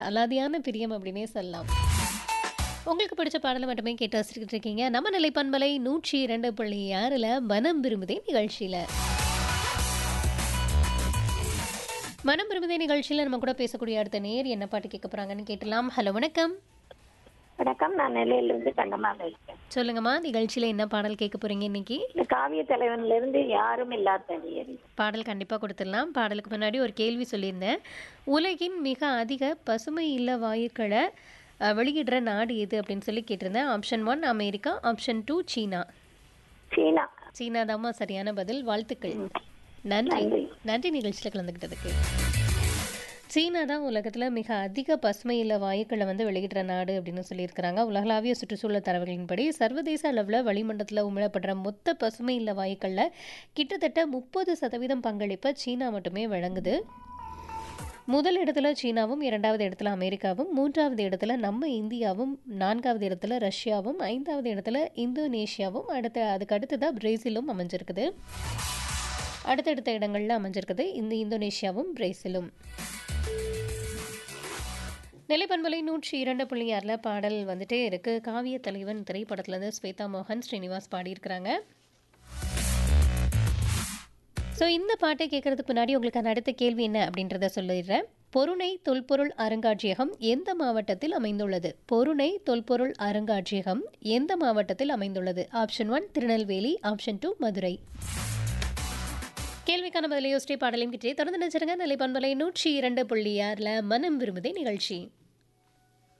அலாதியான பிரியம் அப்படின்னே சொல்லலாம் உங்களுக்கு பிடிச்ச பாடலை மட்டுமே கேட்டு ரசிச்சுக்கிட்டு இருக்கீங்க நம்ம நிலை பண்பலை நூற்றி இரண்டு புள்ளி ஆறில் மனம் விரும்புதே நிகழ்ச்சியில் மனம் விரும்புதே நிகழ்ச்சியில் நம்ம கூட பேசக்கூடிய அடுத்த நேர் என்ன பாட்டு கேட்க போகிறாங்கன்னு கேட்டலாம் ஹலோ வணக்கம் வணக்கம் நான் நெல்லையிலிருந்து கண்டமாக இருக்கேன் சொல்லுங்கம்மா நிகழ்ச்சியில் என்ன பாடல் கேட்க போகிறீங்க இன்னைக்கு இந்த காவிய தலைவன்ல இருந்து யாரும் இல்லாத தனியர் பாடல் கண்டிப்பாக கொடுத்துடலாம் பாடலுக்கு முன்னாடி ஒரு கேள்வி சொல்லியிருந்தேன் உலகின் மிக அதிக பசுமை இல்ல வாயுக்களை அஹ், வெளியிடுற நாடு எது அப்படின்னு சொல்லி கேட்டிருந்தேன் option one America option two சீனா சீனா சீனா தாம்மா சரியான பதில் வாழ்த்துக்கள் நன்றி நன்றி. நன்றி நிகழ்ச்சியில் கலந்துக்கிட்டதுக்கு சீனா தான் உலகத்தில் மிக அதிக பசுமை இல்ல வாயுக்களை வந்து வெளியிடுற நாடு அப்படின்னு சொல்லியிருக்கிறாங்க உலகளாவிய சுற்றுச்சூழல் தரவுகளின்படி சர்வதேச அளவில் வளிமண்டலத்தில் உமிழப்படுற மொத்த பசுமை இல்ல வாயுக்களில் கிட்டத்தட்ட முப்பது சதவீதம் பங்களிப்பை சீனா மட்டுமே வழங்குது முதல் இடத்துல சீனாவும் இரண்டாவது இடத்துல அமெரிக்காவும் மூன்றாவது இடத்துல நம்ம இந்தியாவும் நான்காவது இடத்துல ரஷ்யாவும் ஐந்தாவது இடத்துல இந்தோனேஷியாவும் அடுத்த அதுக்கு அடுத்ததாக பிரேசிலும் அமைஞ்சிருக்குது அடுத்தடுத்த இடங்கள்ல அமைஞ்சிருக்குது இந்த இந்தோனேஷியாவும் பிரேசிலும் நிலைப்பண்பலை நூற்றி இரண்டு புள்ளி ஆறில் பாடல் வந்துட்டே இருக்கு காவிய தலைவன் திரைப்படத்துலேருந்து ஸ்வேதா மோகன் ஸ்ரீனிவாஸ் பாடியிருக்கிறாங்க ஸோ இந்த பாட்டை கேட்கறதுக்கு முன்னாடி உங்களுக்கான அடுத்த கேள்வி என்ன அப்படின்றத சொல்லிடுறேன் பொருணை தொல்பொருள் அருங்காட்சியகம் எந்த மாவட்டத்தில் அமைந்துள்ளது பொருணை தொல்பொருள் அருங்காட்சியகம் எந்த மாவட்டத்தில் அமைந்துள்ளது option one Tirunelveli option two Madurai கேள்விக்கான பதிலை யோசிச்சே பாடலையும் கிட்டே தொடர்ந்து நினைச்சிருங்க நிலை பண்பலை நூற்றி இரண்டு புள்ளி ஆறில் மனம் விரும்புதே நிகழ்ச்சி